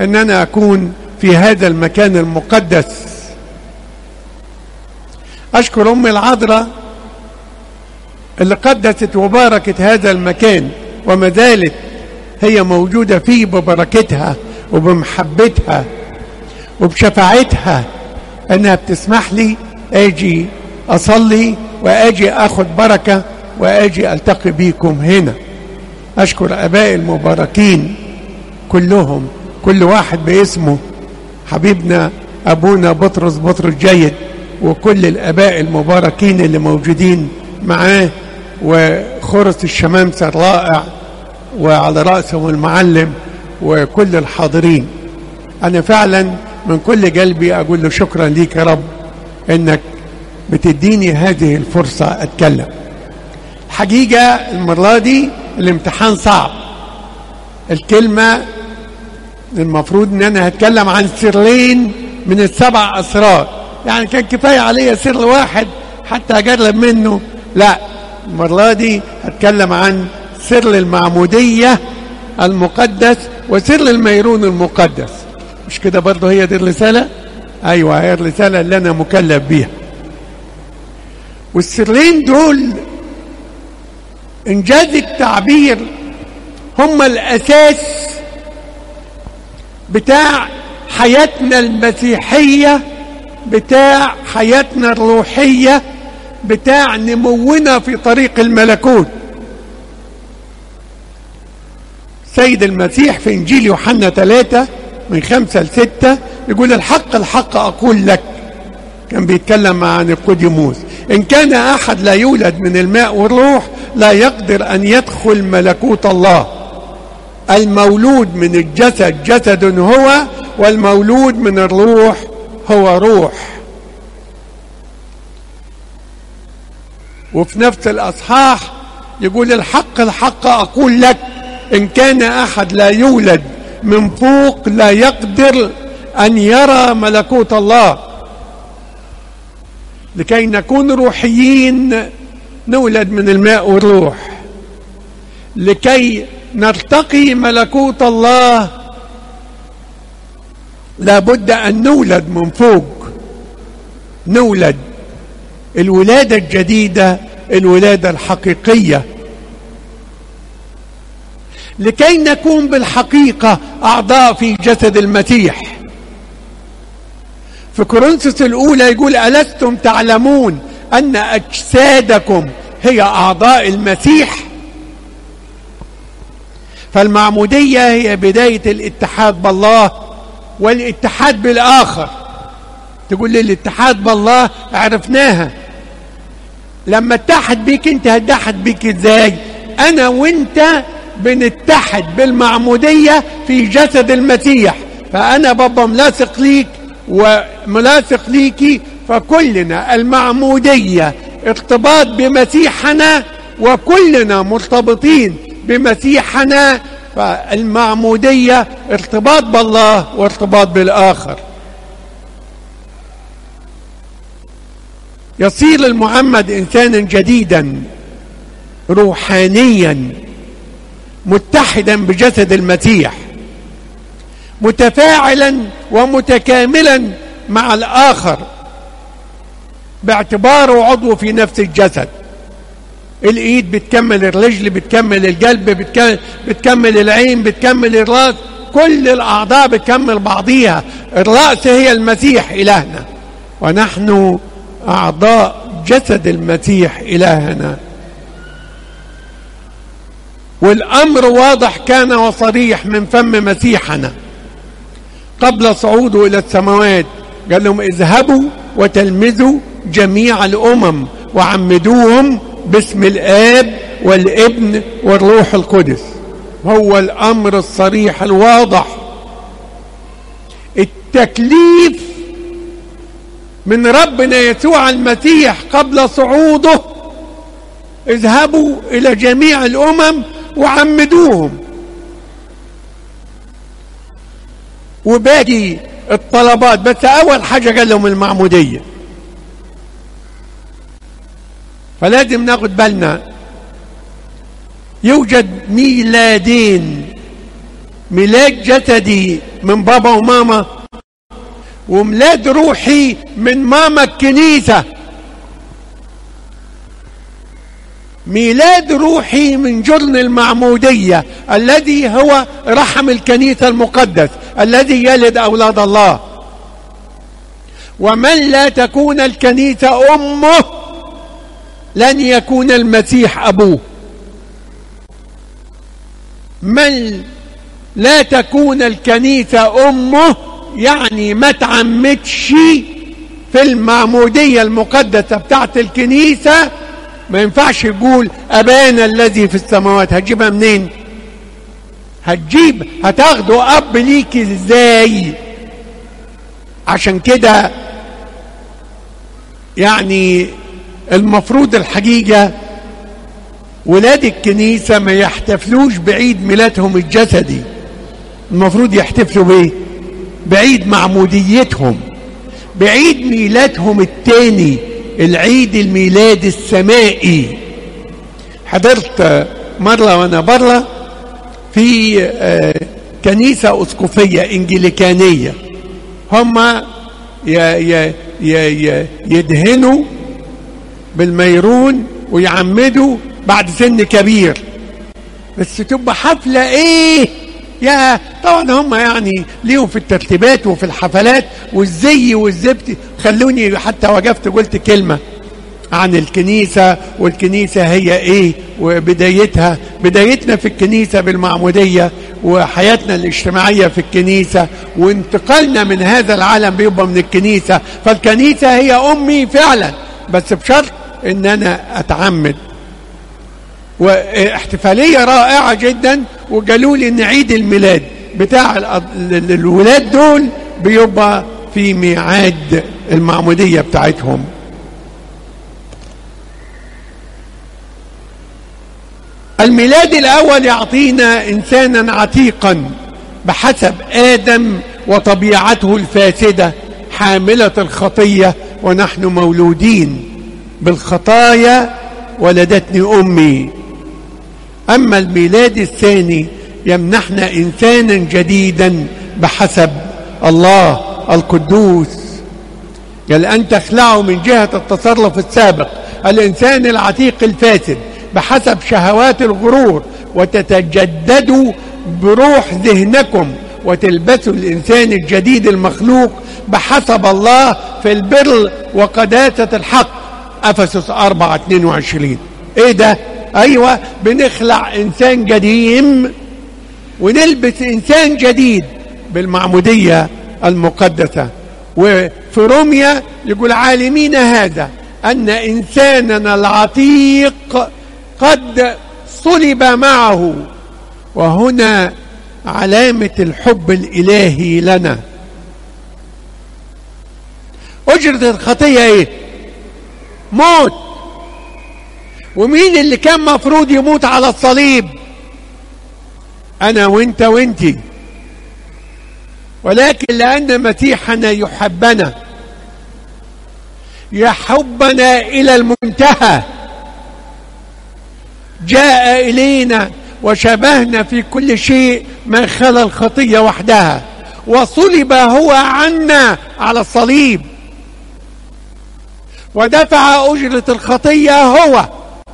ان انا اكون في هذا المكان المقدس اشكر امي العذراء اللي قدست وباركت هذا المكان وما زالت هي موجوده فيه ببركتها وبمحبتها وبشفاعتها انها بتسمح لي اجي اصلي واجي اخد بركه واجي التقي بيكم هنا اشكر ابائي المباركين كلهم كل واحد باسمه حبيبنا ابونا بطرس بطرس جيد وكل الاباء المباركين اللي موجودين معاه وخرس الشمامسه الرائع وعلى راسهم المعلم وكل الحاضرين انا فعلا من كل قلبي اقول له شكرا ليك يا رب انك بتديني هذه الفرصه اتكلم الحقيقه المره دي الامتحان صعب الكلمه المفروض ان انا هتكلم عن سرين من السبع اسرار يعني كان كفايه عليا سر واحد حتى اجرب منه لا المره دي هتكلم عن سر المعموديه المقدس وسر الميرون المقدس مش كده برضه هي دي الرساله ايوه هي الرساله اللي انا مكلف بيها والسرين دول انجاز التعبير هم الاساس بتاع حياتنا المسيحيه بتاع حياتنا الروحيه بتاع نمونا في طريق الملكوت سيد المسيح في انجيل يوحنا ثلاثة من خمسة لستة يقول الحق الحق اقول لك كان بيتكلم عن القديموس ان كان احد لا يولد من الماء والروح لا يقدر ان يدخل ملكوت الله المولود من الجسد جسد هو والمولود من الروح هو روح وفي نفس الاصحاح يقول الحق الحق اقول لك ان كان احد لا يولد من فوق لا يقدر ان يرى ملكوت الله لكي نكون روحيين نولد من الماء والروح لكي نرتقي ملكوت الله لابد ان نولد من فوق نولد الولاده الجديده الولاده الحقيقيه لكي نكون بالحقيقه اعضاء في جسد المسيح في كورنثوس الاولى يقول الستم تعلمون ان اجسادكم هي اعضاء المسيح فالمعموديه هي بدايه الاتحاد بالله والاتحاد بالاخر تقول لي الاتحاد بالله عرفناها لما اتحد بيك انت هتحد بيك ازاي انا وانت بنتحد بالمعمودية في جسد المسيح فانا بابا ملاصق ليك وملاصق ليكي فكلنا المعمودية ارتباط بمسيحنا وكلنا مرتبطين بمسيحنا فالمعمودية ارتباط بالله وارتباط بالآخر يصير المعمد إنسانا جديدا روحانيا متحدا بجسد المسيح متفاعلا ومتكاملا مع الآخر باعتباره عضو في نفس الجسد الايد بتكمل الرجل بتكمل القلب بتكمل, بتكمل العين بتكمل الراس كل الاعضاء بتكمل بعضيها الراس هي المسيح الهنا ونحن اعضاء جسد المسيح الهنا والامر واضح كان وصريح من فم مسيحنا قبل صعوده الى السماوات قال لهم اذهبوا وتلمذوا جميع الامم وعمدوهم باسم الاب والابن والروح القدس هو الامر الصريح الواضح التكليف من ربنا يسوع المسيح قبل صعوده اذهبوا الى جميع الامم وعمدوهم وباقي الطلبات بس اول حاجه قال لهم المعموديه فلازم ناخد بالنا يوجد ميلادين ميلاد جسدي من بابا وماما وميلاد روحي من ماما الكنيسة ميلاد روحي من جرن المعمودية الذي هو رحم الكنيسة المقدس الذي يلد أولاد الله ومن لا تكون الكنيسة أمه لن يكون المسيح أبوه من لا تكون الكنيسة أمه يعني ما تعمدش في المعمودية المقدسة بتاعت الكنيسة ما ينفعش يقول أبانا الذي في السماوات هتجيبها منين هتجيب هتاخده أب ليك ازاي عشان كده يعني المفروض الحقيقة ولاد الكنيسة ما يحتفلوش بعيد ميلادهم الجسدي المفروض يحتفلوا بايه بعيد معموديتهم بعيد ميلادهم التاني العيد الميلاد السمائي حضرت مرة وانا برة في كنيسة اسقفية انجليكانية هم يدهنوا بالميرون ويعمدوا بعد سن كبير بس تبقى حفلة ايه يا طبعا هم يعني ليهم في الترتيبات وفي الحفلات والزي والزبط خلوني حتى وقفت قلت كلمة عن الكنيسة والكنيسة هي ايه وبدايتها بدايتنا في الكنيسة بالمعمودية وحياتنا الاجتماعية في الكنيسة وانتقالنا من هذا العالم بيبقى من الكنيسة فالكنيسة هي أمي فعلا بس بشرط ان انا اتعمد واحتفاليه رائعه جدا وقالوا لي ان عيد الميلاد بتاع الولاد دول بيبقى في ميعاد المعموديه بتاعتهم الميلاد الاول يعطينا انسانا عتيقا بحسب ادم وطبيعته الفاسده حامله الخطيه ونحن مولودين بالخطايا ولدتني امي اما الميلاد الثاني يمنحنا انسانا جديدا بحسب الله القدوس قال ان تخلعوا من جهه التصرف السابق الانسان العتيق الفاسد بحسب شهوات الغرور وتتجددوا بروح ذهنكم وتلبسوا الانسان الجديد المخلوق بحسب الله في البر وقداسه الحق افسس 4 22 ايه ده ايوه بنخلع انسان قديم ونلبس انسان جديد بالمعموديه المقدسه وفي روميا يقول عالمين هذا ان انساننا العتيق قد صلب معه وهنا علامه الحب الالهي لنا اجره الخطيه ايه موت ومين اللي كان مفروض يموت على الصليب انا وانت وانتي ولكن لان مسيحنا يحبنا يحبنا الى المنتهى جاء الينا وشبهنا في كل شيء ما خلا الخطيه وحدها وصلب هو عنا على الصليب ودفع أجرة الخطية هو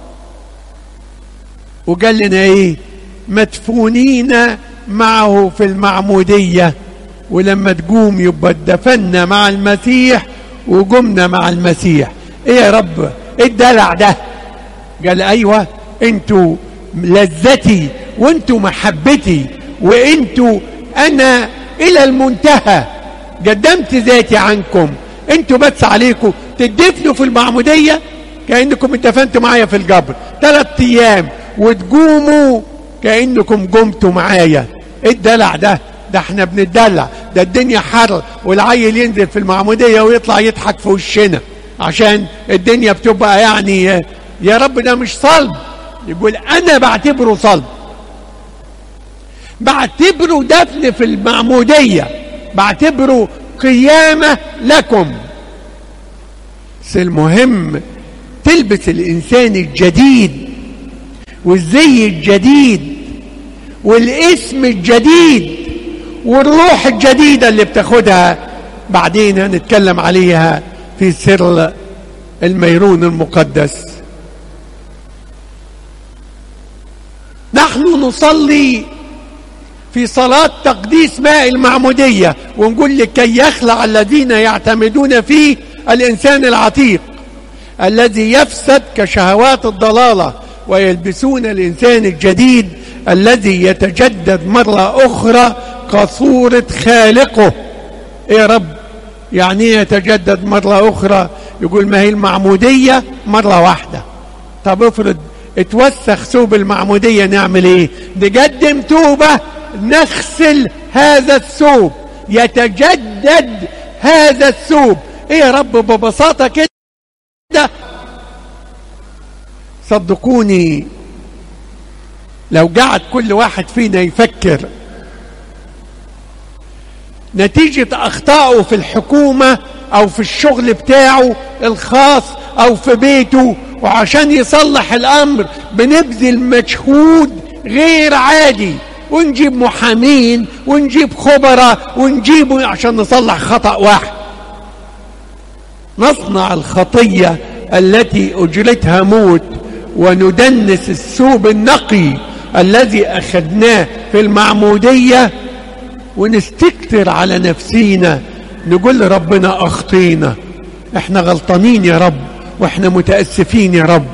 وقال لنا ايه مدفونين معه في المعمودية ولما تقوم يبقى اتدفنا مع المسيح وقمنا مع المسيح ايه يا رب ايه الدلع ده قال ايوه انتوا لذتي وانتوا محبتي وانتوا انا الى المنتهى قدمت ذاتي عنكم انتوا بس عليكم تدفنوا في المعمودية كأنكم اتدفنتوا معايا في الجبر ثلاث ايام وتقوموا كأنكم قمتوا معايا ايه الدلع ده ده احنا بنتدلع ده الدنيا حر والعيل ينزل في المعمودية ويطلع يضحك في وشنا عشان الدنيا بتبقى يعني يا رب ده مش صلب يقول انا بعتبره صلب بعتبره دفن في المعمودية بعتبره قيامة لكم بس المهم تلبس الإنسان الجديد والزي الجديد والاسم الجديد والروح الجديدة اللي بتاخدها بعدين هنتكلم عليها في سر الميرون المقدس نحن نصلي في صلاة تقديس ماء المعمودية ونقول لكي يخلع الذين يعتمدون فيه الإنسان العتيق الذي يفسد كشهوات الضلالة ويلبسون الإنسان الجديد الذي يتجدد مرة أخرى كصورة خالقه إيه يا رب يعني يتجدد مرة أخرى يقول ما هي المعمودية مرة واحدة طب افرض اتوسخ ثوب المعمودية نعمل ايه نقدم توبة نغسل هذا الثوب يتجدد هذا الثوب ايه يا رب ببساطة كده صدقوني لو قعد كل واحد فينا يفكر نتيجة أخطائه في الحكومة أو في الشغل بتاعه الخاص أو في بيته وعشان يصلح الأمر بنبذل مجهود غير عادي ونجيب محامين ونجيب خبراء ونجيبه عشان نصلح خطأ واحد نصنع الخطية التي أجرتها موت وندنس الثوب النقي الذي أخذناه في المعمودية ونستكتر على نفسينا نقول لربنا أخطينا احنا غلطانين يا رب واحنا متأسفين يا رب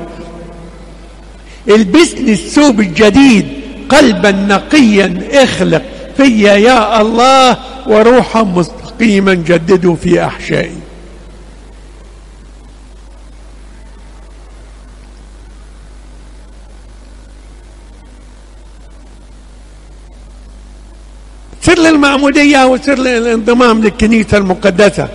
البسني الثوب الجديد قلبا نقيا اخلق فيا يا الله وروحا مستقيما جدده في احشائي سر المعمودية وسر الانضمام للكنيسة المقدسة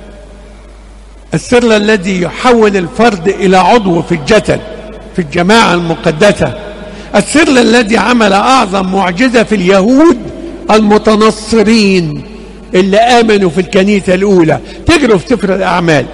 السر الذي يحول الفرد إلى عضو في الجسد في الجماعة المقدسة السر الذي عمل أعظم معجزة في اليهود المتنصرين اللي آمنوا في الكنيسة الأولى تجروا في سفر الأعمال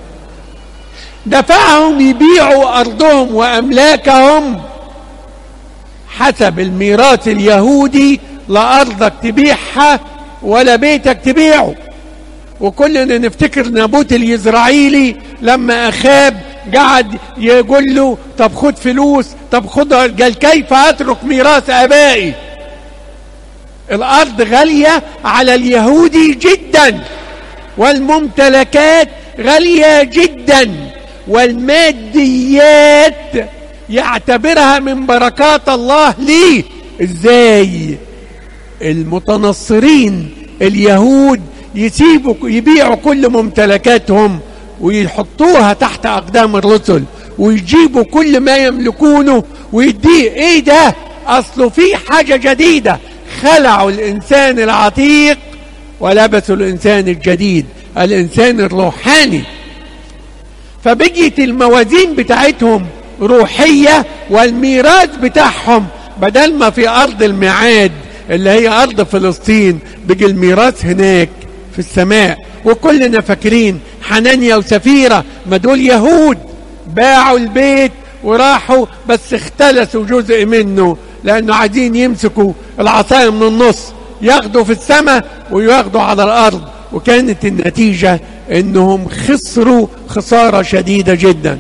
دفعهم يبيعوا أرضهم وأملاكهم حسب الميراث اليهودي لا أرضك تبيعها ولا بيتك تبيعه وكلنا نفتكر نابوت اليزرعيلي لما أخاب قعد يقول له طب خد فلوس طب خد قال كيف أترك ميراث آبائي الأرض غالية على اليهودي جدا والممتلكات غالية جدا والماديات يعتبرها من بركات الله ليه ازاي المتنصرين اليهود يسيبوا يبيعوا كل ممتلكاتهم ويحطوها تحت أقدام الرسل ويجيبوا كل ما يملكونه ويديه ايه ده اصله في حاجة جديدة خلعوا الانسان العتيق ولبسوا الانسان الجديد الانسان الروحاني فبقيت الموازين بتاعتهم روحية والميراث بتاعهم بدل ما في ارض الميعاد اللي هي ارض فلسطين بقي الميراث هناك في السماء وكلنا فاكرين حنانيا وسفيرة ما دول يهود باعوا البيت وراحوا بس اختلسوا جزء منه لانه عايزين يمسكوا العصاية من النص ياخدوا في السماء وياخدوا على الارض وكانت النتيجة انهم خسروا خسارة شديدة جدا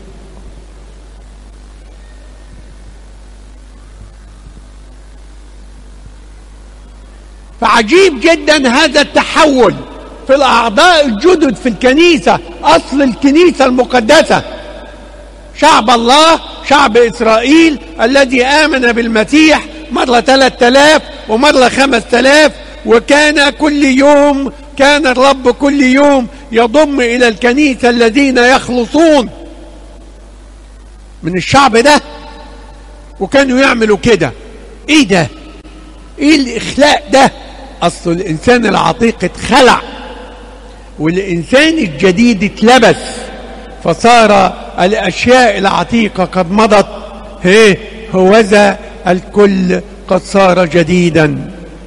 فعجيب جدا هذا التحول في الأعضاء الجدد في الكنيسة أصل الكنيسة المقدسة شعب الله شعب إسرائيل الذي آمن بالمسيح مرة ثلاثة آلاف ومرة خمسة آلاف وكان كل يوم كان الرب كل يوم يضم إلى الكنيسة الذين يخلصون من الشعب ده وكانوا يعملوا كده ايه ده ايه الاخلاق ده اصل الانسان العتيق اتخلع والانسان الجديد اتلبس فصار الاشياء العتيقه قد مضت هي هوذا الكل قد صار جديدا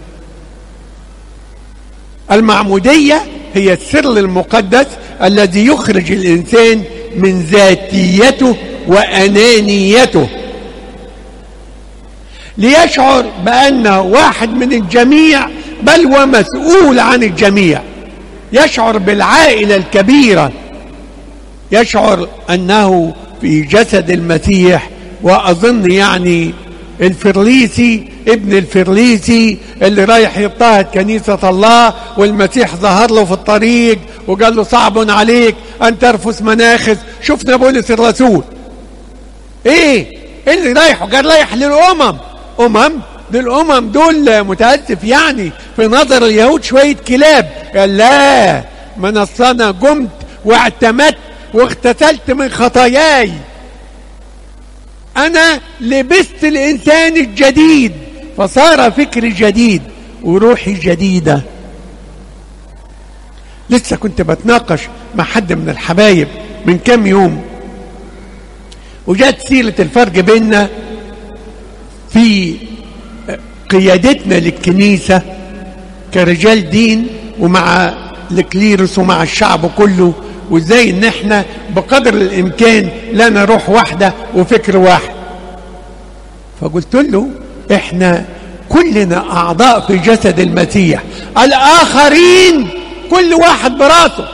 المعموديه هي السر المقدس الذي يخرج الانسان من ذاتيته وانانيته ليشعر بانه واحد من الجميع بل ومسؤول عن الجميع يشعر بالعائلة الكبيرة يشعر أنه في جسد المسيح وأظن يعني الفرليسي ابن الفرليسي اللي رايح يضطهد كنيسة الله والمسيح ظهر له في الطريق وقال له صعب عليك أن ترفس مناخس شفنا بولس الرسول ايه اللي رايح قال رايح للأمم أمم للأمم دول متأسف يعني في نظر اليهود شوية كلاب قال لا من أصل أنا قمت واعتمدت واغتسلت من خطاياي أنا لبست الإنسان الجديد فصار فكري جديد وروحي جديدة لسه كنت بتناقش مع حد من الحبايب من كام يوم وجات سيرة الفرق بيننا في قيادتنا للكنيسة كرجال دين ومع الكليرس ومع الشعب كله وازاي ان احنا بقدر الامكان لنا روح واحدة وفكر واحد فقلت له احنا كلنا اعضاء في جسد المسيح الاخرين كل واحد براسه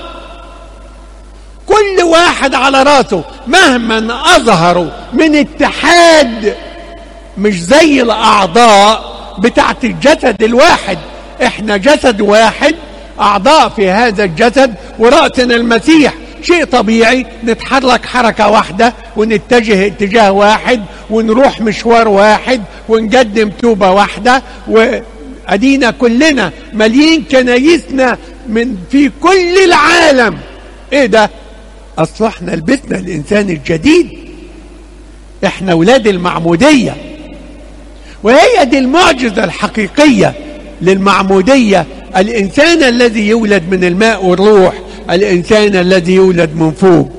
كل واحد على راسه مهما اظهروا من اتحاد مش زي الاعضاء بتاعت الجسد الواحد احنا جسد واحد اعضاء في هذا الجسد ورأسنا المسيح شيء طبيعي نتحرك حركة واحدة ونتجه اتجاه واحد ونروح مشوار واحد ونقدم توبة واحدة وأدينا كلنا مليين كنايسنا من في كل العالم ايه ده اصل احنا لبسنا الانسان الجديد احنا ولاد المعمودية وهي دي المعجزة الحقيقية للمعمودية الإنسان الذي يولد من الماء والروح الإنسان الذي يولد من فوق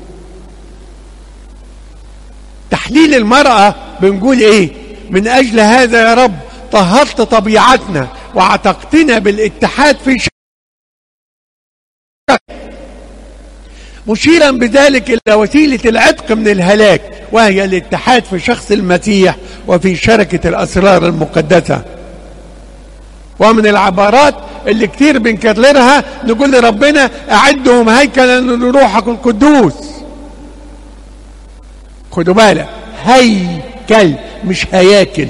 تحليل المرأة بنقول إيه من أجل هذا يا رب طهرت طبيعتنا وعتقتنا بالاتحاد في شك مشيرا بذلك إلى وسيلة العتق من الهلاك وهي الاتحاد في شخص المسيح وفي شركة الأسرار المقدسة ومن العبارات اللي كتير بنكررها نقول لربنا أعدهم هيكلا لروحك القدوس خدوا بالك هيكل مش هياكل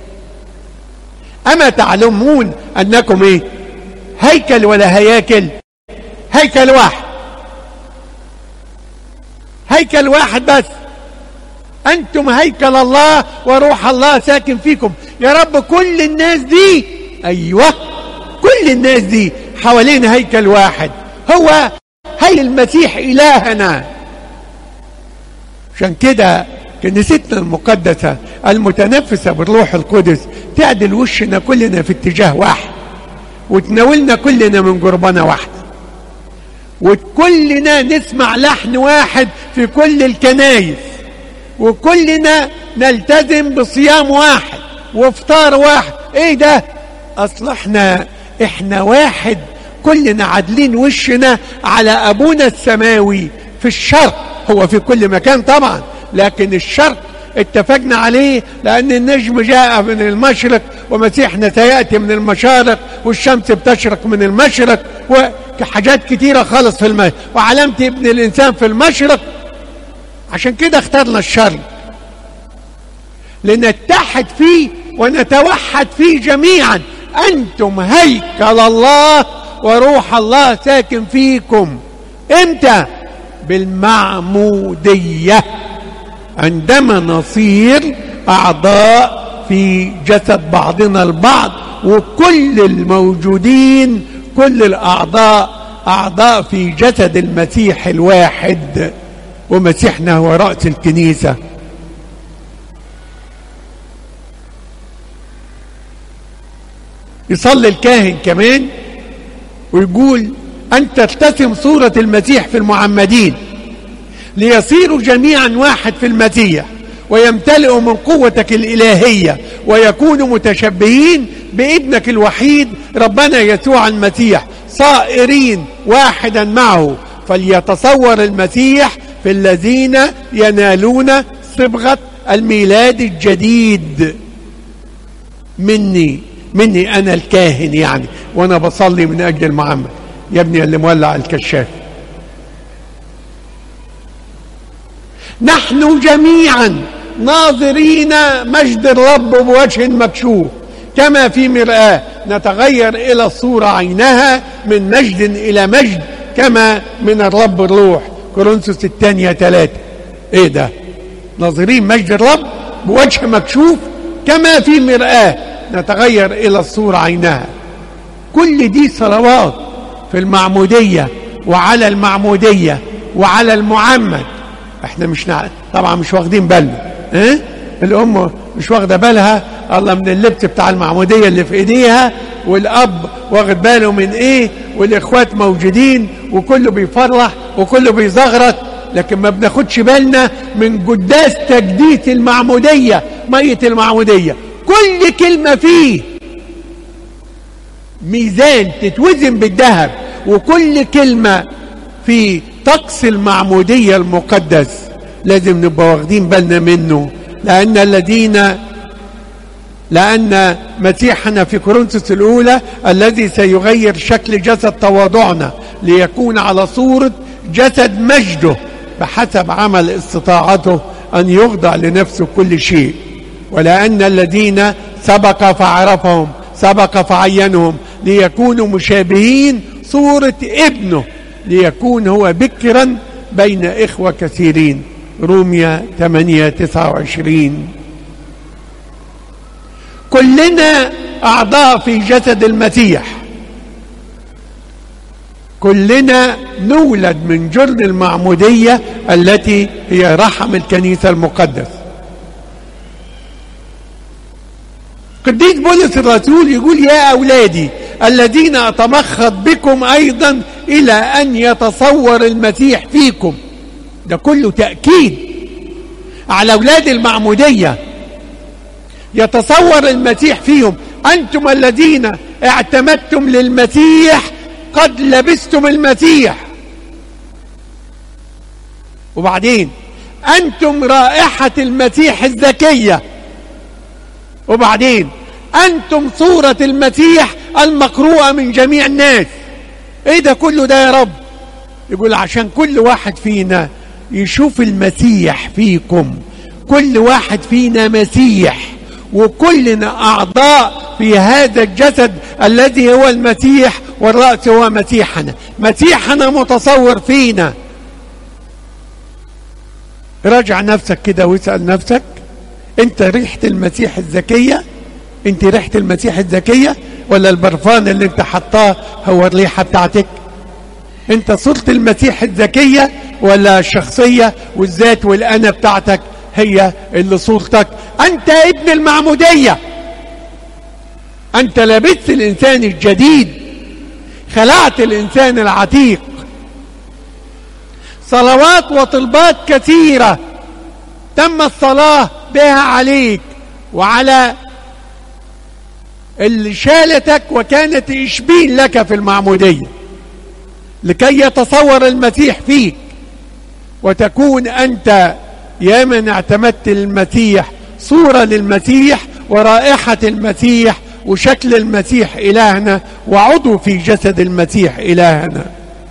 أما تعلمون أنكم إيه هيكل ولا هياكل هيكل واحد هيكل واحد بس أنتم هيكل الله وروح الله ساكن فيكم يا رب كل الناس دي أيوة كل الناس دي حوالين هيكل واحد هو هي المسيح إلهنا عشان كده كنيستنا المقدسة المتنفسة بالروح القدس تعدل وشنا كلنا في اتجاه واحد وتناولنا كلنا من قربانة واحدة وكلنا نسمع لحن واحد في كل الكنايس وكلنا نلتزم بصيام واحد وافطار واحد ايه ده اصل احنا احنا واحد كلنا عادلين وشنا على ابونا السماوي في الشرق هو في كل مكان طبعا لكن الشرق اتفقنا عليه لان النجم جاء من المشرق ومسيحنا سياتي من المشارق والشمس بتشرق من المشرق وحاجات كتيره خالص في المشرق وعلامه ابن الانسان في المشرق عشان كده اخترنا الشرق لنتحد فيه ونتوحد فيه جميعا انتم هيكل الله وروح الله ساكن فيكم امتى بالمعموديه عندما نصير اعضاء في جسد بعضنا البعض وكل الموجودين كل الاعضاء اعضاء في جسد المسيح الواحد ومسيحنا هو راس الكنيسه يصلي الكاهن كمان ويقول أن ترتسم صورة المسيح في المعمدين ليصيروا جميعا واحد في المسيح ويمتلئوا من قوتك الإلهية ويكونوا متشبهين بابنك الوحيد ربنا يسوع المسيح صائرين واحدا معه فليتصور المسيح في الذين ينالون صبغة الميلاد الجديد مني مني انا الكاهن يعني وانا بصلي من اجل المعمد يا ابني اللي مولع الكشاف نحن جميعا ناظرين مجد الرب بوجه مكشوف كما في مرآة نتغير إلى الصورة عينها من مجد إلى مجد كما من الرب الروح كورنثوس الثانية ثلاثة إيه ده ناظرين مجد الرب بوجه مكشوف كما في مرآة نتغير إلى الصورة عينها كل دي صلوات في المعمودية وعلى المعمودية وعلى المعمد احنا مش نع... طبعا مش واخدين بالنا اه؟ الام مش واخده بالها الله من اللبس بتاع المعموديه اللي في ايديها والاب واخد باله من ايه والاخوات موجودين وكله بيفرح وكله بيزغرط لكن ما بناخدش بالنا من قداس تجديد المعموديه ميه المعموديه كل كلمه فيه ميزان تتوزن بالذهب وكل كلمه في طقس المعموديه المقدس لازم نبقى واخدين بالنا منه لأن الذين لأن مسيحنا في كورنثوس الأولى الذي سيغير شكل جسد تواضعنا ليكون على صورة جسد مجده بحسب عمل استطاعته أن يخضع لنفسه كل شيء ولأن الذين سبق فعرفهم سبق فعينهم ليكونوا مشابهين صورة ابنه ليكون هو بكرا بين إخوة كثيرين روميا 8 29 كلنا أعضاء في جسد المسيح كلنا نولد من جرن المعمودية التي هي رحم الكنيسة المقدس قديس بولس الرسول يقول يا أولادي الذين أتمخض بكم أيضا إلى أن يتصور المسيح فيكم ده كله تأكيد على أولاد المعمودية يتصور المسيح فيهم أنتم الذين اعتمدتم للمسيح قد لبستم المسيح وبعدين أنتم رائحة المسيح الزكية وبعدين أنتم صورة المسيح المقروءة من جميع الناس إيه ده كله ده يا رب يقول عشان كل واحد فينا يشوف المسيح فيكم كل واحد فينا مسيح وكلنا أعضاء في هذا الجسد الذي هو المسيح والرأس هو مسيحنا مسيحنا متصور فينا راجع نفسك كده واسأل نفسك انت ريحة المسيح الذكية انت ريحة المسيح الذكية ولا البرفان اللي انت حطاه هو الريحة بتاعتك انت صورة المسيح الذكية ولا الشخصية والذات والأنا بتاعتك هي اللي صورتك أنت ابن المعمودية أنت لبست الإنسان الجديد خلعت الإنسان العتيق صلوات وطلبات كثيرة تم الصلاة بها عليك وعلى اللي شالتك وكانت إشبين لك في المعمودية لكي يتصور المسيح فيك وتكون أنت يا من اعتمدت المسيح صورة للمسيح ورائحة المسيح وشكل المسيح إلهنا وعضو في جسد المسيح إلهنا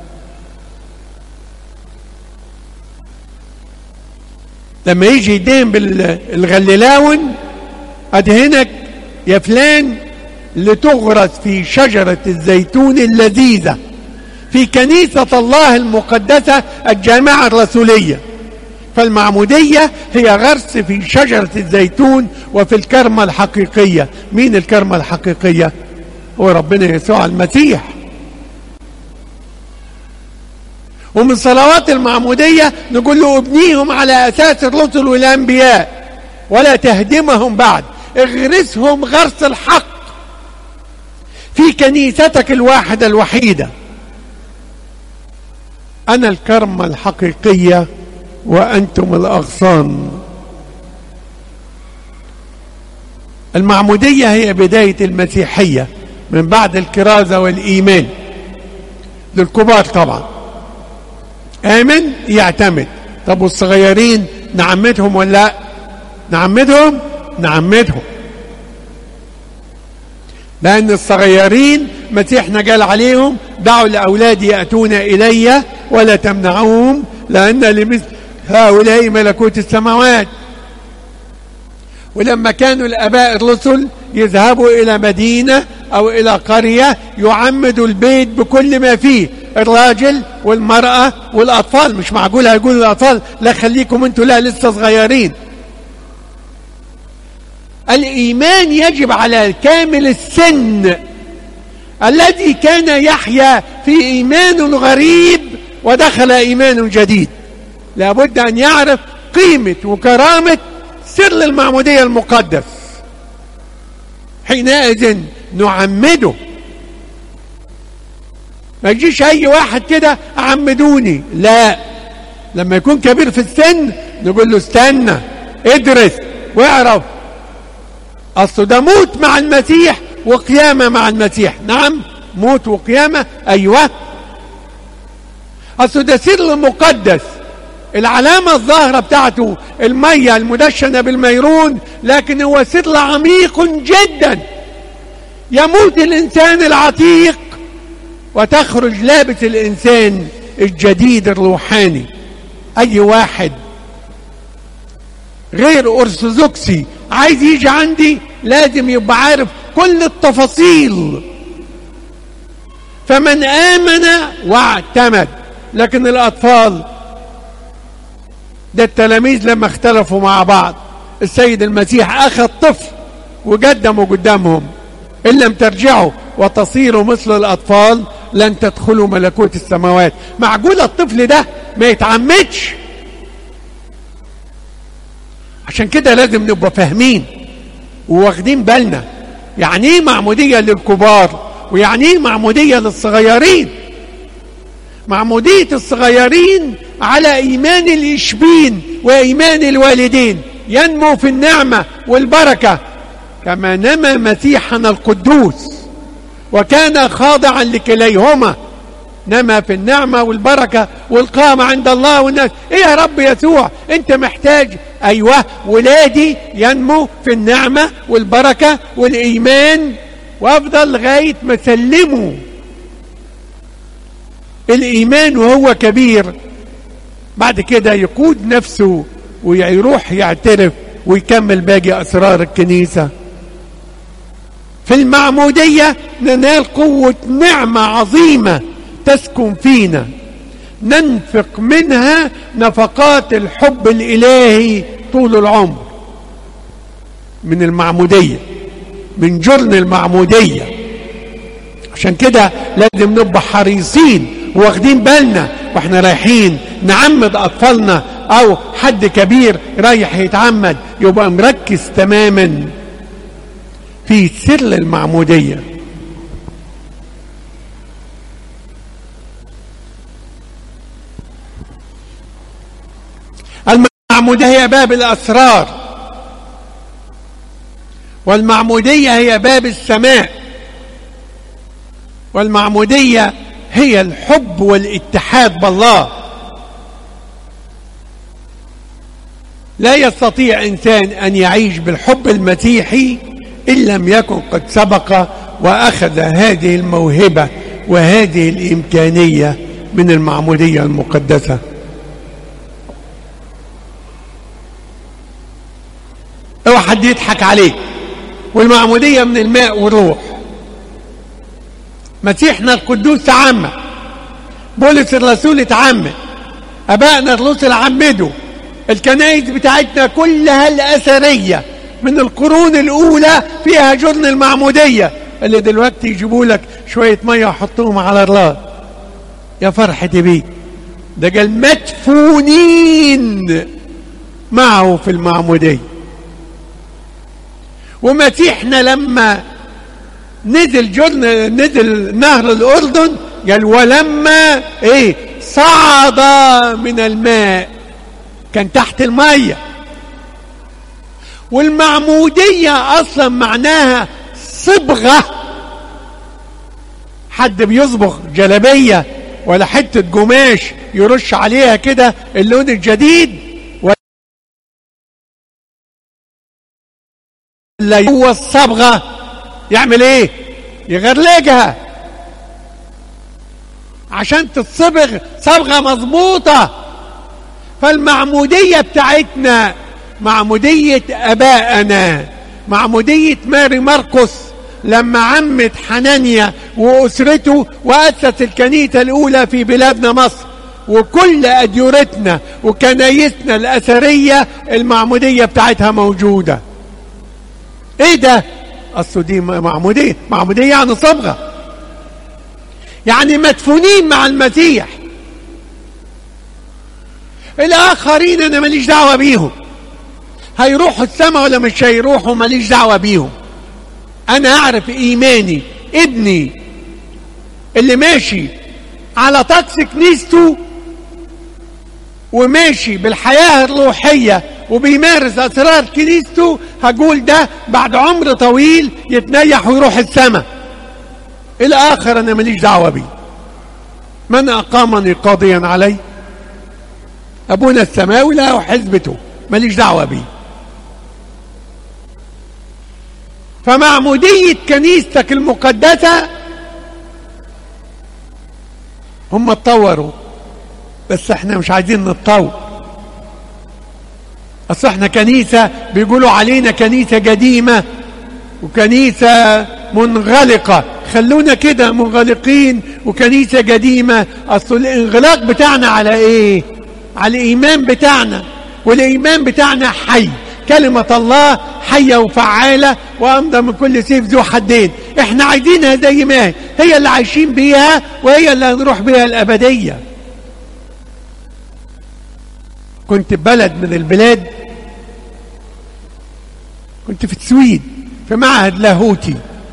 لما يجي يدين بالغللاون أدهنك يا فلان لتغرس في شجرة الزيتون اللذيذة في كنيسة الله المقدسة الجامعة الرسولية فالمعمودية هي غرس في شجرة الزيتون وفي الكرمة الحقيقية مين الكرمة الحقيقية هو ربنا يسوع المسيح ومن صلوات المعمودية نقول له ابنيهم على أساس الرسل والأنبياء ولا تهدمهم بعد اغرسهم غرس الحق في كنيستك الواحدة الوحيدة أنا الكرمة الحقيقية وأنتم الأغصان المعمودية هي بداية المسيحية من بعد الكرازة والإيمان للكبار طبعا آمن يعتمد طب والصغيرين نعمدهم ولا لا نعمدهم نعمدهم لأن الصغيرين مسيحنا قال عليهم دعوا الأولاد يأتون إلي ولا تمنعوهم لأن لمثل هؤلاء ملكوت السماوات ولما كانوا الآباء الرسل يذهبوا إلى مدينة أو إلى قرية يعمدوا البيت بكل ما فيه الراجل والمرأة والأطفال مش معقول هيقولوا الأطفال لا خليكم أنتوا لا لسه صغيرين الإيمان يجب على كامل السن الذي كان يحيا في إيمان غريب ودخل إيمان جديد لابد أن يعرف قيمة وكرامة سر المعمودية المقدس حينئذ نعمده ما يجيش اي واحد كده عمدوني لا لما يكون كبير في السن نقول له استنى ادرس واعرف اصل ده موت مع المسيح وقيامه مع المسيح نعم موت وقيامه ايوه اصل ده سر مقدس العلامة الظاهرة بتاعته المية المدشنة بالميرون لكن هو سر عميق جدا يموت الإنسان العتيق وتخرج لابس الإنسان الجديد الروحاني أي واحد غير أرثوذكسي عايز يجي عندي لازم يبقى عارف كل التفاصيل فمن آمن واعتمد لكن الأطفال ده التلاميذ لما اختلفوا مع بعض السيد المسيح أخذ طفل وقدمه قدامهم إن لم ترجعوا وتصيروا مثل الأطفال لن تدخلوا ملكوت السماوات معقول الطفل ده ما يتعمدش عشان كده لازم نبقى فاهمين وواخدين بالنا يعني ايه معمودية للكبار ويعني ايه معمودية للصغيرين معمودية الصغيرين على إيمان الإشبين وإيمان الوالدين ينمو في النعمة والبركة كما نمى مسيحنا القدوس وكان خاضعا لكليهما نما في النعمة والبركة والقامة عند الله والناس ايه يا رب يسوع انت محتاج ايوه ولادي ينمو في النعمة والبركة والايمان وافضل لغاية ما سلموا الايمان وهو كبير بعد كده يقود نفسه ويروح يعترف ويكمل باقي اسرار الكنيسه في المعمودية ننال قوة نعمة عظيمة تسكن فينا ننفق منها نفقات الحب الإلهي طول العمر من المعمودية من جرن المعمودية عشان كده لازم نبقى حريصين واخدين بالنا واحنا رايحين نعمد أطفالنا أو حد كبير رايح يتعمد يبقى مركز تماما في سر المعمودية المعمودية هي باب الأسرار والمعمودية هي باب السماء والمعمودية هي الحب والاتحاد بالله لا يستطيع إنسان أن يعيش بالحب المسيحي إن لم يكن قد سبق وأخذ هذه الموهبة وهذه الإمكانية من المعمودية المقدسة اوعى حد يضحك عليك والمعمودية من الماء والروح مسيحنا القدوس تعمد بولس الرسول اتعمد ابائنا الرسل عمدوا الكنائس بتاعتنا كلها الأثرية من القرون الأولى فيها جرن المعمودية اللي دلوقتي يجيبوا لك شوية مية ويحطوهم على الراس يا فرحتي بيك ده قال مدفونين معه في المعمودية ومسيحنا لما نزل جرن نزل نهر الأردن قال ولما ايه صعد من الماء كان تحت الميه والمعمودية أصلا معناها صبغة حد بيصبغ جلبية ولا حتة قماش يرش عليها كده اللون الجديد ولا هو الصبغة يعمل ايه يغرلجها عشان تتصبغ صبغة مظبوطة فالمعمودية بتاعتنا معمودية أبائنا معمودية ماري مرقس لما عمت حنانيا وأسرته وأسس الكنيسة الأولى في بلادنا مصر وكل أديرتنا وكنايسنا الأثرية المعمودية بتاعتها موجودة إيه ده؟ أصل دي معمودية معمودية يعني صبغة يعني مدفونين مع المسيح الآخرين أنا ماليش دعوة بيهم هيروحوا السماء ولا مش هيروحوا ماليش دعوة بيهم أنا أعرف إيماني ابني اللي ماشي على طقس كنيسته وماشي بالحياة الروحية وبيمارس أسرار كنيسته هقول ده بعد عمر طويل يتنيح ويروح السماء الآخر أنا ماليش دعوة بيه من أقامني قاضيا علي أبونا السماوي له حزبته ماليش دعوة بيه فمعمودية كنيستك المقدسة هم اتطوروا بس احنا مش عايزين نتطور اصل احنا كنيسة بيقولوا علينا كنيسة قديمة وكنيسة منغلقة خلونا كده منغلقين وكنيسة قديمة اصل الانغلاق بتاعنا على ايه على الايمان بتاعنا والايمان بتاعنا حي كلمة الله حية وفعالة وأمضى من كل سيف ذو حدين احنا عايزينها زي ما هي هي اللي عايشين بيها وهي اللي هنروح بيها الأبدية كنت بلد من البلاد كنت في السويد في معهد لاهوتي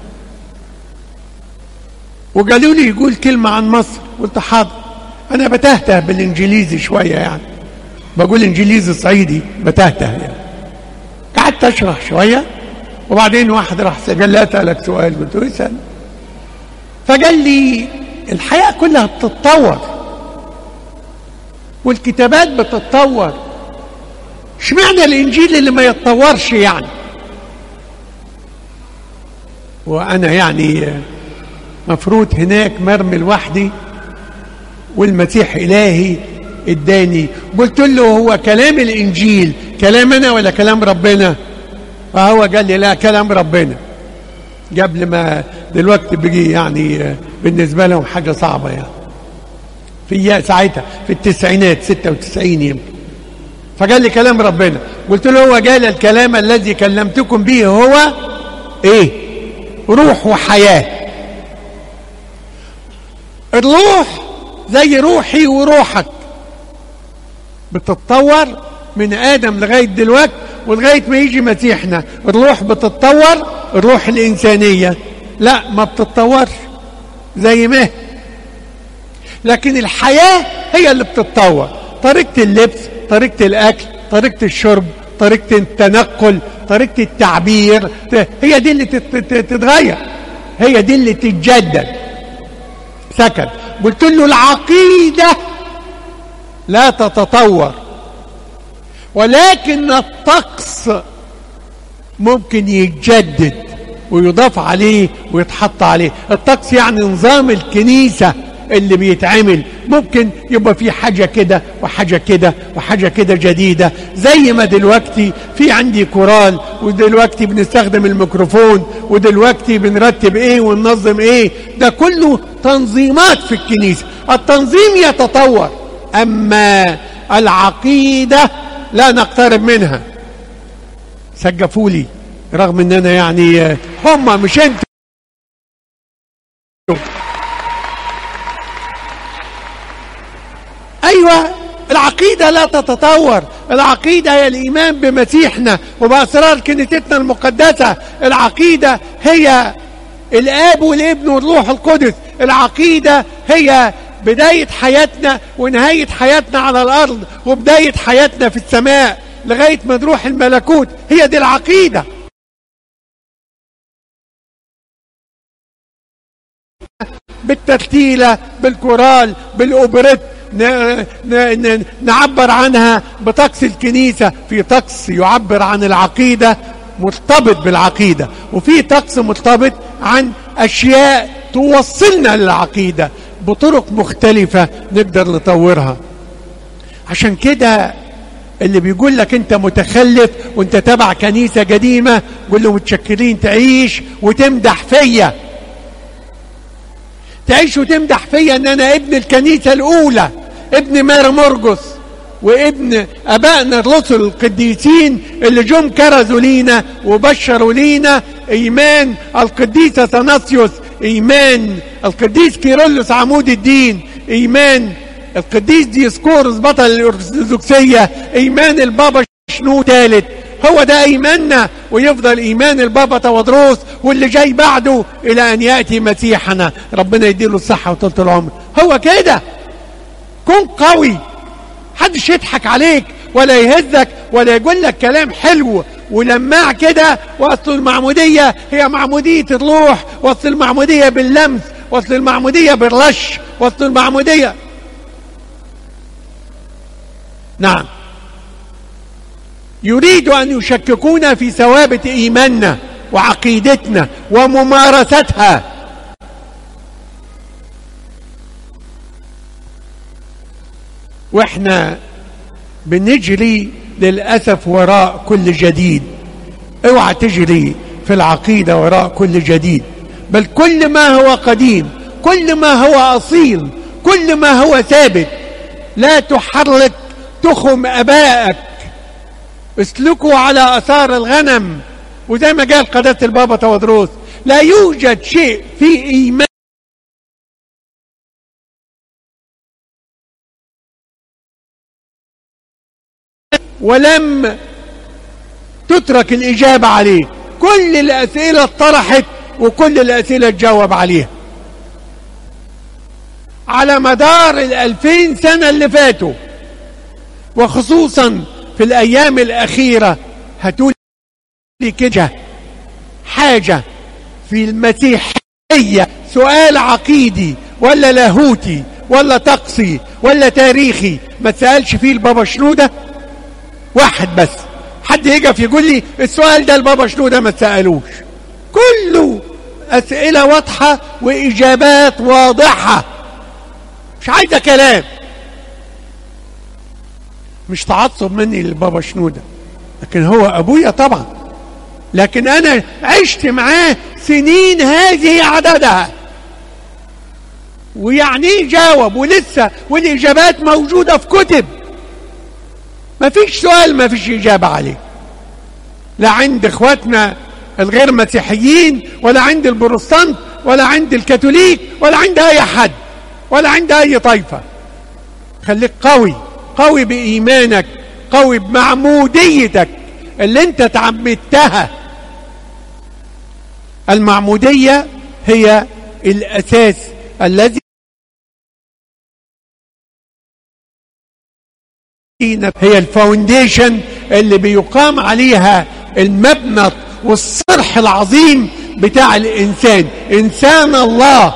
وقالوا لي يقول كلمة عن مصر قلت حاضر أنا بتهته بالإنجليزي شوية يعني بقول إنجليزي صعيدي بتهته يعني قعدت اشرح شويه وبعدين واحد راح قال لي اسالك سؤال قلت له اسال فقال لي الحياه كلها بتتطور والكتابات بتتطور اشمعنى الانجيل اللي ما يتطورش يعني وانا يعني مفروض هناك مرمي لوحدي والمسيح الهي اداني قلت له هو كلام الانجيل كلام انا ولا كلام ربنا فهو قال لي لا كلام ربنا قبل ما دلوقتي بيجي يعني بالنسبه لهم حاجه صعبه يعني في ساعتها في التسعينات 96 يمكن فقال لي كلام ربنا قلت له هو قال الكلام الذي كلمتكم به هو ايه روح وحياه الروح زي روحي وروحك بتتطور من ادم لغايه دلوقتي ولغايه ما يجي مسيحنا الروح بتتطور الروح الانسانيه لا ما بتتطورش زي ما لكن الحياه هي اللي بتتطور طريقه اللبس طريقه الاكل طريقه الشرب طريقه التنقل طريقه التعبير هي دي اللي تتغير هي دي اللي تتجدد سكن قلت له العقيده لا تتطور ولكن الطقس ممكن يتجدد ويضاف عليه ويتحط عليه الطقس يعني نظام الكنيسة اللي بيتعمل ممكن يبقى في حاجة كده وحاجة كده وحاجة كده جديدة زي ما دلوقتي في عندي كورال ودلوقتي بنستخدم الميكروفون ودلوقتي بنرتب ايه وننظم ايه ده كله تنظيمات في الكنيسة التنظيم يتطور أما العقيدة لا نقترب منها سقفوا لي رغم ان انا يعني هم مش انت ايوه العقيدة لا تتطور العقيدة هي الإيمان بمسيحنا وبأسرار كنيستنا المقدسة العقيدة هي الآب والابن والروح القدس العقيدة هي بداية حياتنا ونهاية حياتنا على الأرض وبداية حياتنا في السماء لغاية ما نروح الملكوت هي دي العقيدة بالترتيلة بالكورال بالأوبريت نعبر عنها بطقس الكنيسة في طقس يعبر عن العقيدة مرتبط بالعقيدة وفي طقس مرتبط عن اشياء توصلنا للعقيده بطرق مختلفه نقدر نطورها عشان كده اللي بيقول لك انت متخلف وانت تبع كنيسه قديمه قول له متشكرين تعيش وتمدح فيا تعيش وتمدح فيا ان انا ابن الكنيسه الاولى ابن مار مرقس وابن ابائنا الرسل القديسين اللي جم كرزوا لينا وبشروا لينا ايمان القديس اثناسيوس ايمان القديس كيرلس عمود الدين ايمان القديس ديسكورس بطل الارثوذكسيه ايمان البابا شنو ثالث هو ده ايماننا ويفضل ايمان البابا تودروس واللي جاي بعده الى ان ياتي مسيحنا ربنا يديله الصحه وطولة العمر هو كده كن قوي حدش يضحك عليك ولا يهزك ولا يقول لك كلام حلو ولماع كده واصل المعموديه هي معموديه الروح واصل المعموديه باللمس واصل المعموديه بالرش واصل المعموديه نعم يريد ان يشككونا في ثوابت ايماننا وعقيدتنا وممارستها واحنا بنجري للاسف وراء كل جديد اوعى تجري في العقيده وراء كل جديد بل كل ما هو قديم كل ما هو اصيل كل ما هو ثابت لا تحرك تخم ابائك اسلكوا على اثار الغنم وزي ما قال قداسه البابا تودروس لا يوجد شيء في ايمان ولم تترك الإجابة عليه كل الأسئلة اتطرحت وكل الأسئلة تجاوب عليها على مدار الألفين سنة اللي فاتوا وخصوصا في الأيام الأخيرة هتقول لي كده حاجة في المسيحية سؤال عقيدي ولا لاهوتي ولا طقسي ولا تاريخي ما تسألش فيه البابا شنودة واحد بس حد يقف يقول لي السؤال ده البابا شنودة ما تسألوش كله أسئلة واضحة وإجابات واضحة مش عايزة كلام مش تعصب مني للبابا شنودة لكن هو أبويا طبعا لكن أنا عشت معاه سنين هذه عددها ويعني جاوب ولسه والإجابات موجودة في كتب ما فيش سؤال ما فيش إجابة عليه لا عند إخواتنا الغير مسيحيين ولا عند البروتستانت ولا عند الكاثوليك ولا عند أي حد ولا عند أي طائفة خليك قوي قوي بإيمانك قوي بمعموديتك اللي انت تعمدتها المعمودية هي الأساس الذي هي الفاونديشن اللي بيقام عليها المبنى والصرح العظيم بتاع الإنسان إنسان الله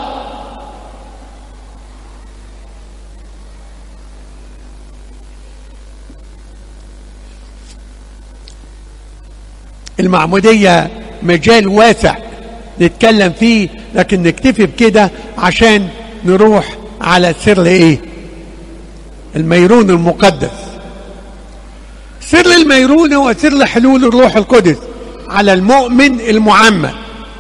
المعمودية مجال واسع نتكلم فيه لكن نكتفي بكده عشان نروح على سر ايه الميرون المقدس سر الميرون هو سر حلول الروح القدس على المؤمن المعمى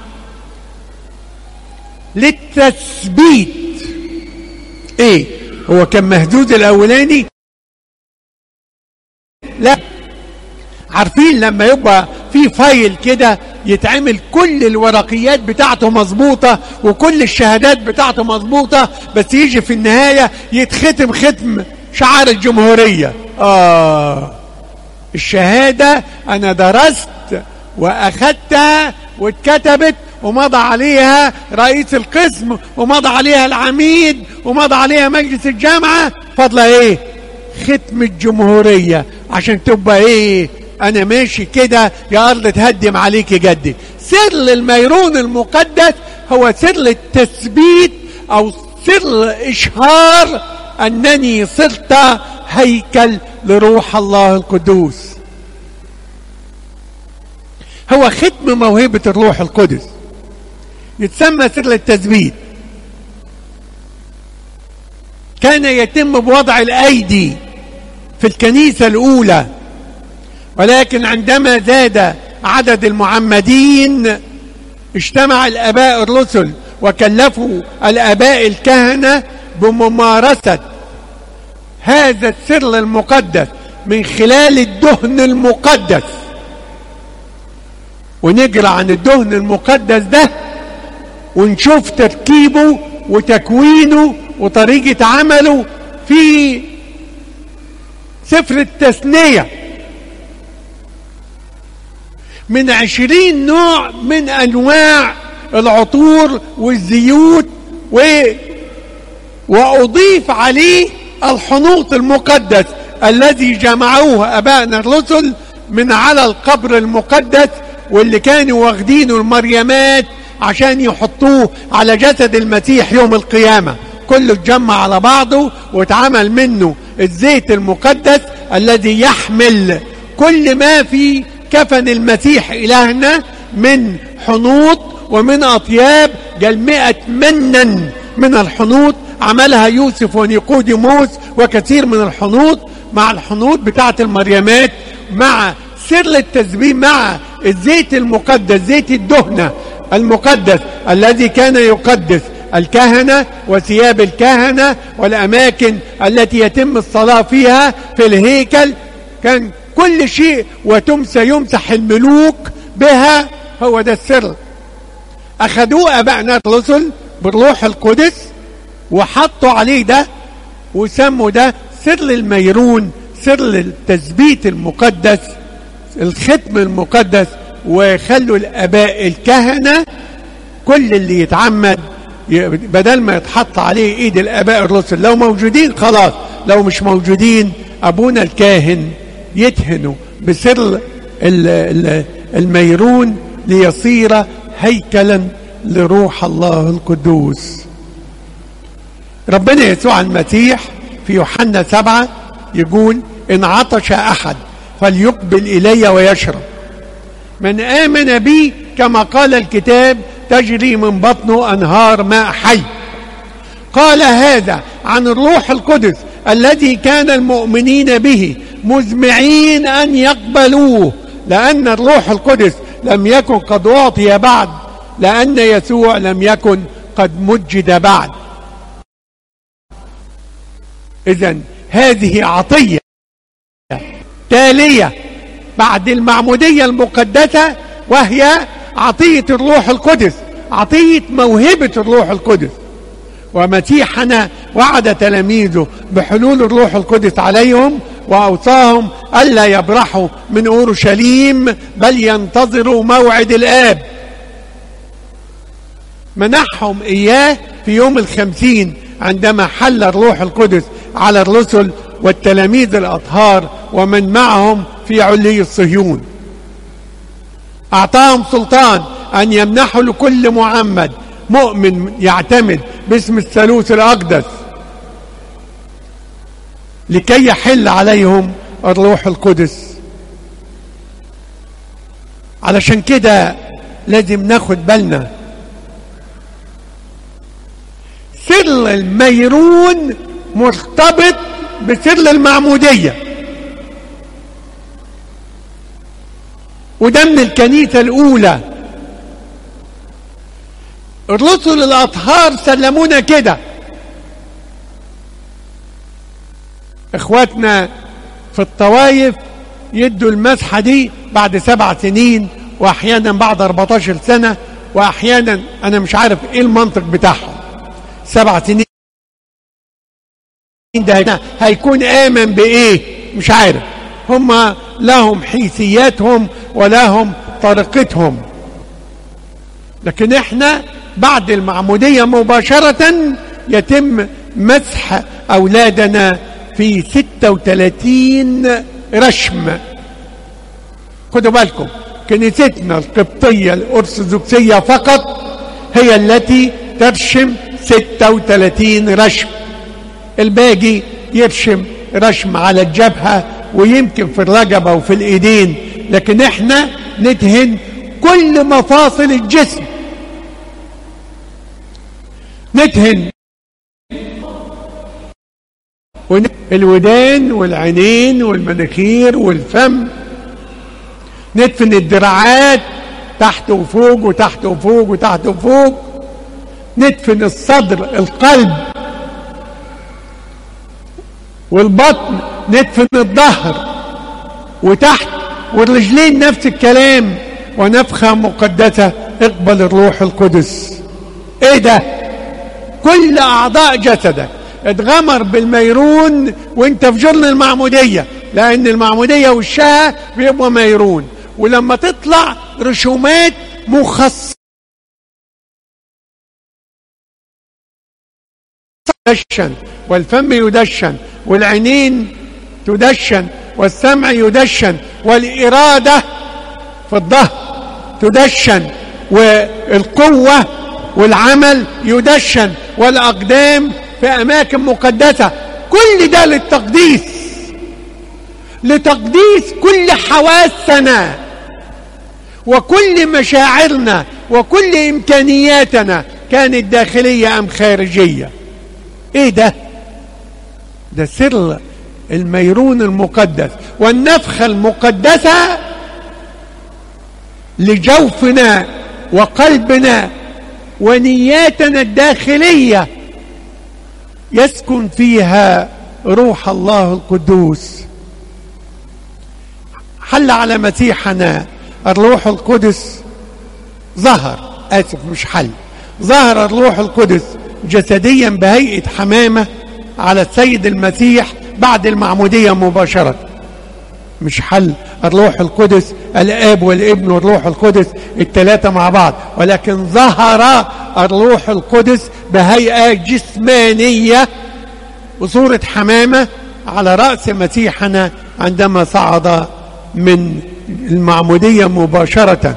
للتثبيت ايه هو كان مهدود الاولاني لا عارفين لما يبقى في فايل كده يتعمل كل الورقيات بتاعته مظبوطة وكل الشهادات بتاعته مظبوطة بس يجي في النهاية يتختم ختم شعار الجمهورية آه الشهادة أنا درست وأخدتها واتكتبت ومضى عليها رئيس القسم ومضى عليها العميد ومضى عليها مجلس الجامعة فضل ايه ختم الجمهورية عشان تبقى ايه انا ماشي كده يا ارض تهدم عليك جدي سر الميرون المقدس هو سر التثبيت او سر اشهار انني صرت هيكل لروح الله القدوس هو ختم موهبة الروح القدس يتسمى سر التثبيت كان يتم بوضع الأيدي في الكنيسة الأولى ولكن عندما زاد عدد المعمدين اجتمع الآباء الرسل وكلفوا الآباء الكهنة بممارسة هذا السر المقدس من خلال الدهن المقدس ونجرى عن الدهن المقدس ده ونشوف تركيبه وتكوينه وطريقة عمله في سفر التثنية من عشرين نوع من أنواع العطور والزيوت و... وأضيف عليه الحنوط المقدس الذي جمعوه أبائنا الرسل من على القبر المقدس واللي كانوا واخدينه المريمات عشان يحطوه على جسد المسيح يوم القيامة كله اتجمع على بعضه واتعمل منه الزيت المقدس الذي يحمل كل ما في كفن المسيح إلهنا من حنوط ومن أطياب قال مئة منا من الحنوط عملها يوسف ونيقوديموس وكثير من الحنوط مع الحنوط بتاعة المريمات مع سر التسبيح مع الزيت المقدس زيت الدهنة المقدس الذي كان يقدس الكهنة وثياب الكهنة والأماكن التي يتم الصلاة فيها في الهيكل كان كل شيء وتمسى يمسح الملوك بها هو ده السر أخذوه أبائنا الرسل بالروح القدس وحطوا عليه ده وسموا ده سر الميرون سر التثبيت المقدس الختم المقدس وخلوا الاباء الكهنه كل اللي يتعمد بدل ما يتحط عليه ايد الاباء الرسل لو موجودين خلاص لو مش موجودين ابونا الكاهن يدهنوا بسر الميرون ليصير هيكلا لروح الله القدوس ربنا يسوع المسيح في يوحنا سبعة يقول إن عطش أحد فليقبل إلي ويشرب من آمن بي كما قال الكتاب تجري من بطنه أنهار ماء حي قال هذا عن الروح القدس الذي كان المؤمنين به مزمعين أن يقبلوه لأن الروح القدس لم يكن قد أعطي بعد لأن يسوع لم يكن قد مجد بعد إذا هذه عطية تالية بعد المعمودية المقدسة وهي عطية الروح القدس عطية موهبة الروح القدس ومسيحنا وعد تلاميذه بحلول الروح القدس عليهم وأوصاهم ألا يبرحوا من أورشليم بل ينتظروا موعد الآب منحهم إياه في يوم الخمسين عندما حل الروح القدس على الرسل والتلاميذ الأطهار ومن معهم في علي الصهيون أعطاهم سلطان أن يمنحوا لكل معمد مؤمن يعتمد باسم الثالوث الأقدس لكي يحل عليهم الروح القدس علشان كده لازم ناخد بالنا سر الميرون مرتبط بسر المعمودية وده من الكنيسة الأولى الرسل الأطهار سلمونا كده إخواتنا في الطوايف يدوا المسحة دي بعد سبع سنين وأحيانا بعد 14 سنة وأحيانا أنا مش عارف إيه المنطق بتاعهم سبع سنين ده هيكون آمن بإيه مش عارف هم لهم حيثياتهم ولهم طريقتهم لكن احنا بعد المعمودية مباشرة يتم مسح أولادنا في 36 رشم خدوا بالكم كنيستنا القبطية الأرثوذكسية فقط هي التي ترشم 36 رشم الباقي يرشم رشم على الجبهة ويمكن في الرقبة وفي الإيدين لكن احنا ندهن كل مفاصل الجسم ندهن الودان والعينين والمناخير والفم ندفن الدراعات تحت وفوق وتحت وفوق وتحت وفوق ندفن الصدر القلب والبطن ندفن الظهر وتحت والرجلين نفس الكلام ونفخة مقدسة اقبل الروح القدس ايه ده كل اعضاء جسدك اتغمر بالميرون وانت في جرن المعمودية لان المعمودية وشها بيبقى ميرون ولما تطلع رسومات مخصصة يدشن والفم يدشن والعينين تدشن والسمع يدشن والإرادة في الظهر تدشن والقوة والعمل يدشن والأقدام في أماكن مقدسة كل ده للتقديس لتقديس كل حواسنا وكل مشاعرنا وكل إمكانياتنا كانت داخلية أم خارجية إيه ده ده سر الميرون المقدس والنفخة المقدسة لجوفنا وقلبنا ونياتنا الداخلية يسكن فيها روح الله القدوس حل على مسيحنا الروح القدس ظهر آسف مش حل ظهر الروح القدس جسديا بهيئة حمامة على السيد المسيح بعد المعمودية مباشرة مش حل الروح القدس الاب والابن والروح القدس الثلاثة مع بعض ولكن ظهر الروح القدس بهيئة جسمانية وصورة حمامة على رأس مسيحنا عندما صعد من المعمودية مباشرة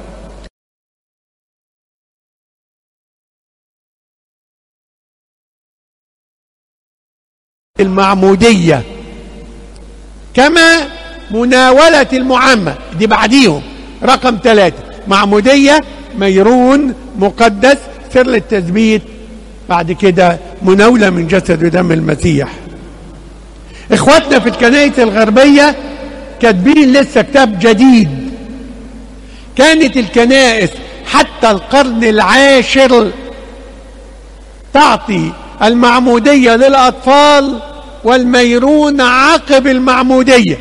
المعمودية كما مناولة المعمى دي بعديهم رقم ثلاثة معمودية ميرون مقدس سر التثبيت بعد كده مناولة من جسد ودم المسيح اخواتنا في الكنائس الغربية كاتبين لسه كتاب جديد كانت الكنائس حتى القرن العاشر تعطي المعمودية للأطفال والميرون عقب المعمودية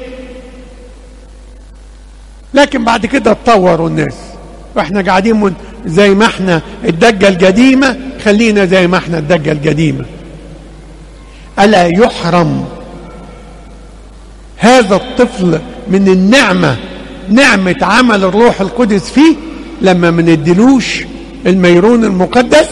لكن بعد كده اتطوروا الناس واحنا قاعدين من زي ما احنا الدجة القديمة خلينا زي ما احنا الدجة القديمة ألا يحرم هذا الطفل من النعمة نعمة عمل الروح القدس فيه لما ما ندلوش الميرون المقدس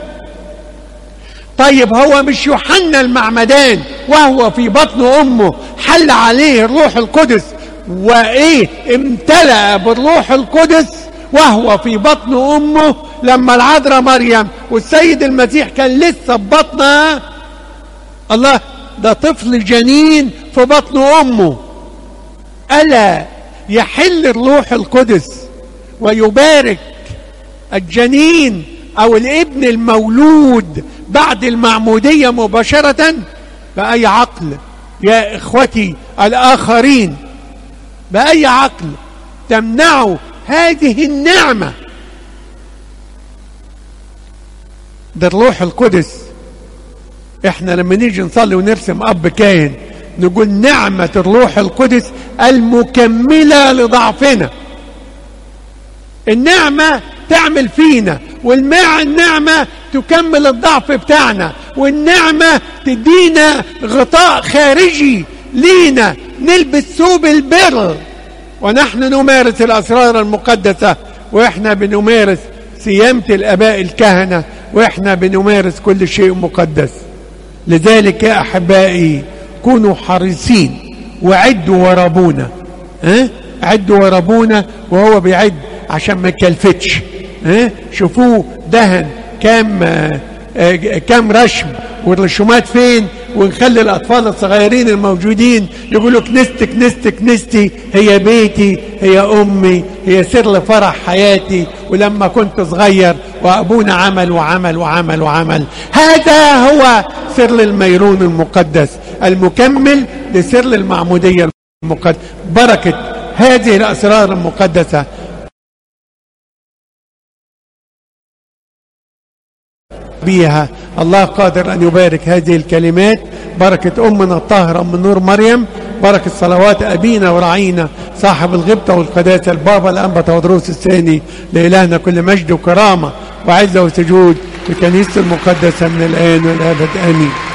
طيب هو مش يوحنا المعمدان وهو في بطن امه حل عليه الروح القدس وايه امتلأ بالروح القدس وهو في بطن امه لما العذراء مريم والسيد المسيح كان لسه في بطنها الله ده طفل جنين في بطن امه الا يحل الروح القدس ويبارك الجنين او الابن المولود بعد المعموديه مباشره باي عقل يا اخوتي الاخرين باي عقل تمنعوا هذه النعمه ده الروح القدس احنا لما نيجي نصلي ونرسم اب كاهن نقول نعمه الروح القدس المكمله لضعفنا النعمه تعمل فينا والمع النعمة تكمل الضعف بتاعنا والنعمة تدينا غطاء خارجي لينا نلبس ثوب البر ونحن نمارس الأسرار المقدسة وإحنا بنمارس صيامة الآباء الكهنة وإحنا بنمارس كل شيء مقدس لذلك يا أحبائي كونوا حريصين وعدوا ورابونا ها؟ عدوا ورابونا وهو بيعد عشان ما يكلفتش ها شوفوه دهن كام آه كام رشم والرشومات فين ونخلي الأطفال الصغيرين الموجودين يقولوا كنيستي كنيستي كنيستي هي بيتي هي أمي هي سر فرح حياتي ولما كنت صغير وأبونا عمل وعمل وعمل وعمل هذا هو سر الميرون المقدس المكمل لسر المعمودية المقدسة بركة هذه الأسرار المقدسة بيها الله قادر أن يبارك هذه الكلمات بركة أمنا الطاهرة أم نور مريم بركة صلوات أبينا ورعينا صاحب الغبطة والقداسة البابا الأنبا تودروس الثاني لإلهنا كل مجد وكرامة وعزة وسجود في كنيسة المقدسة من الآن والأبد آمين